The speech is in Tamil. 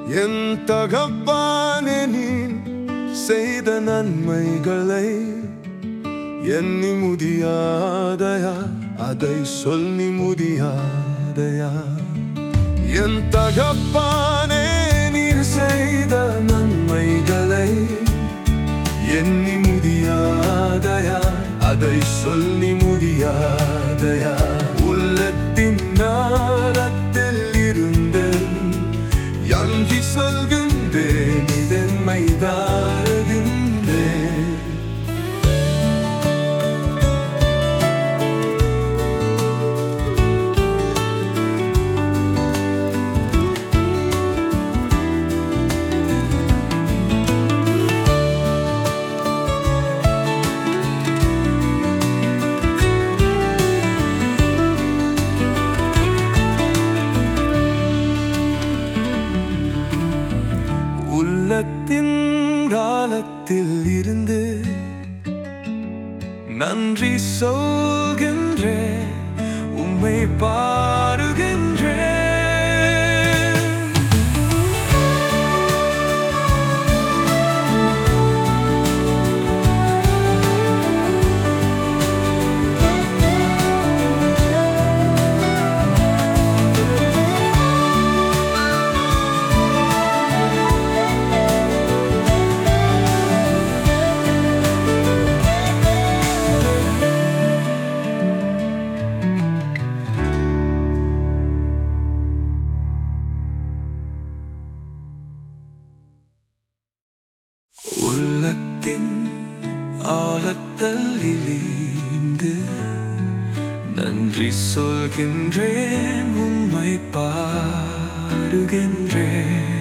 என் தகப்பானே நீ செய்த நன்மைகளை எண்ணி முடியாதையா அதை சொல்லி முடியாதையா என் தகப்பானே நீர் செய்த நன்மைகளை எண்ணி முடியாதையா அதை சொல்லி முடியாதையா உள்ளத்தின் நாளத்தில் இருந்து யாங்கி சொல்கின்றேன் இதன்மை தாருகின்றேன் உள்ளத்தின் காலத்தில் இருந்து நன்றி சொல்கின்றேன் உம்மை பாருகின்றேன் உள்ளத்தின் ஆழத்தலிலிருந்து நன்றி சொல்கின்றேன் உம்மை பாடுகின்றேன்